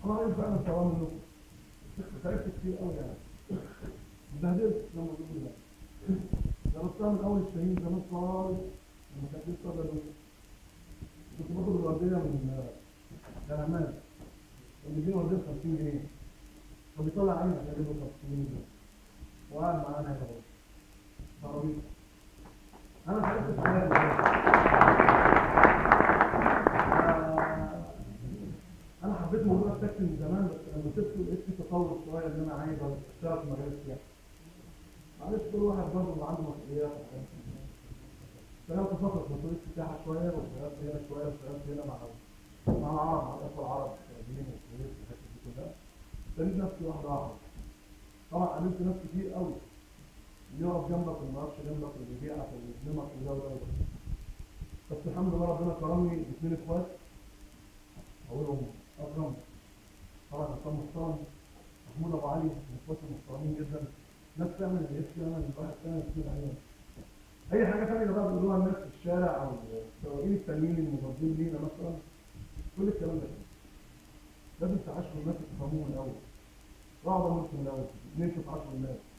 انا عايز فعلا سواء منكم تعبت كتير قوي يعني اتبهدلت لما بقول لا جربتها من اول الشهيد زمان خالص لما كانت لسه ابيض كنت باخد الورديه من كلامات اللي بيجيب ورديه ب 50 جنيه فبيطلع عيني عشان يجيب له 50 جنيه وقاعد معانا هنا اهو ضربيط انا تعبت في حياتي انا حبيت موضوع التاكسي من زمان بس لما سبته لقيت في تطور شويه ان انا عايز اشتغل في مجال السياحه معلش كل واحد برضه اللي عنده مسؤوليات وحاجات كده. اشتغلت فتره في مسؤوليه السياحه شويه واشتغلت هنا شويه واشتغلت هنا مع مع العرب مع الاخوه العرب السعوديين والكويت والحاجات دي كلها ابتديت نفسي واحده واحده طبعا قابلت ناس كتير قوي اللي يقف جنبك واللي ما يقفش جنبك واللي يبيعك واللي يظلمك وده وده وده بس الحمد لله ربنا كرمني باثنين اخوات اولهم اكرم طبعا اكرم محترم محمود ابو علي من اخواتي المحترمين جدا ناس تعمل اللي يكفي انا الواحد فعلا كتير عليهم اي حاجه ثانيه بقى بيقولوها الناس في الشارع او السواقين التانيين المضادين لينا مثلا كل الكلام ده لازم تعاشروا الناس تفهموهم الاول اقعد امركم الاول نمشوا تعاشروا الناس